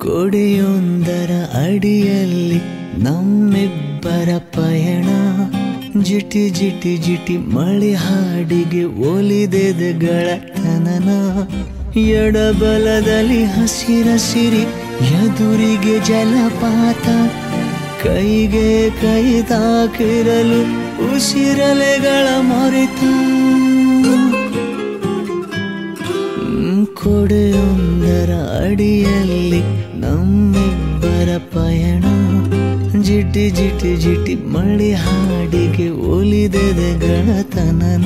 ಕೊಡೆಯೊಂದರ ಅಡಿಯಲ್ಲಿ ನಮ್ಮಿಬ್ಬರ ಪಯಣ ಜಿಟಿ ಜಿಟಿ ಜಿಟಿ ಮಳೆ ಹಾಡಿಗೆ ಒಲಿದೆದ ಗಳತನನ ಎಡಬಲದಲ್ಲಿ ಹಸಿರಸಿರಿ ಎದುರಿಗೆ ಜಲಪಾತ ಕೈಗೆ ಕೈ ತಾಕಿರಲು ಉಸಿರಲೆಗಳ ಮೊರೆತ ಹ್ಮ್, ಕೊಡೆಯೊಂದರ ಅಡಿಯಲ್ಲಿ ನಮ್ಮಿಬ್ಬರ ಪಯಣ ಜಿಟಿ ಜಿಟಿ ಜಿಟಿ ಮಳೆ ಹಾಡಿಗೆ ಒಲಿದೆದೆ ಗಳತನನ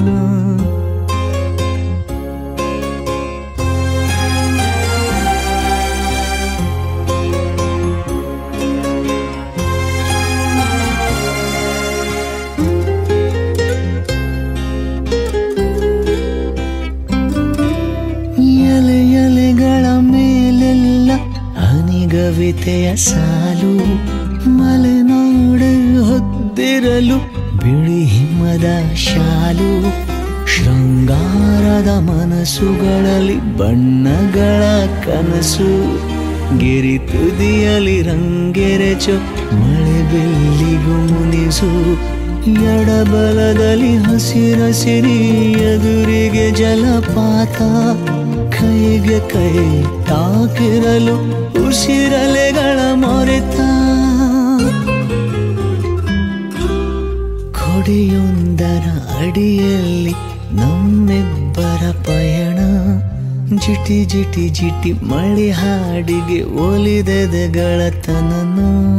ಎಲೆ ಎಲೆಗಳ ಮೇಲೆಲ್ಲ ಹನಿಗವಿತೆಯ ಸಾಲು ಮಲೆನಾಡು ಹೊದ್ದಿರಲು ಬಿಳಿ ಹಿಮದ ಶಾಲು ಶೃಂಗಾರದ ಮನಸ್ಸುಗಳಲ್ಲಿ ಬಣ್ಣಗಳ ಕನಸು ಗಿರಿ ತುದಿಯಲ್ಲಿ ರಂಗೆರೆಚು ಮಳೆ ಬೆಲ್ಲಿಗೂ ಮುನಿಸು ಎಡಬಲದಲ್ಲಿ ಹಸಿರಸಿರಿ ಎದುರಿಗೆ ಜಲಪಾತ ಕೈಗೆ ಕೈ ತಾಕಿರಲು ಉಸಿರಲೆಗಳ ಮೊರೆತ ಕೊಡೆಯೊಂದರ ಅಡಿಯಲ್ಲಿ ನಮ್ಮಿಬ್ಬರ ಪಯಣ ಜಿಟಿ ಜಿಟಿ ಜಿಟಿ ಮಳೆ ಹಾಡಿಗೆ ಒಲಿದೆದೆ ಗಳತನನ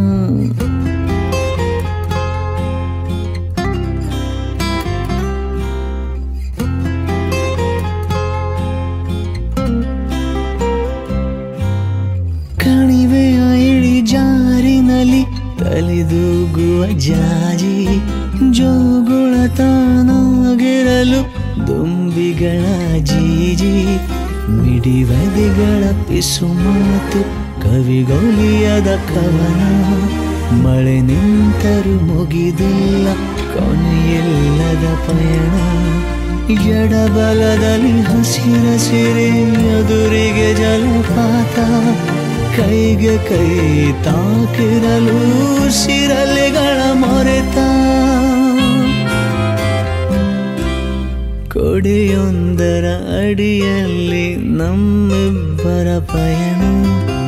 ಕಣಿವೆಯ ಇಳಿ ಜಾರಿನಲ್ಲಿ ತಲೆದೂಗುವ ಜಾಜಿ ಜೋಗುಳ ತಾನಾಗಿರಲು ದುಂಬಿಗಳ ಜೀಜಿ ಮಿಡಿವದಿಗಳ ಪಿಸು ಮಾತು ಕವಿಗೊಲಿಯದ ಕವನ ಮಳೆ ನಿಂತರು ಮುಗಿದಿಲ್ಲ ಕೊನೆಯಿಲ್ಲದ ಪಯಣ ಎಡಬಲದಲ್ಲಿ ಹಸಿರಸಿರೆ ಎದುರಿಗೆ ಜಲಪಾತ ಕೈಗೆ ಕೈ ತಾಕಿರಲು ಸಿರಲೆಗಳ ಮೊರೆತ ಕೊಡೆಯೊಂದರ ಅಡಿಯಲ್ಲಿ ನಮ್ಮಿಬ್ಬರ ಪಯಣ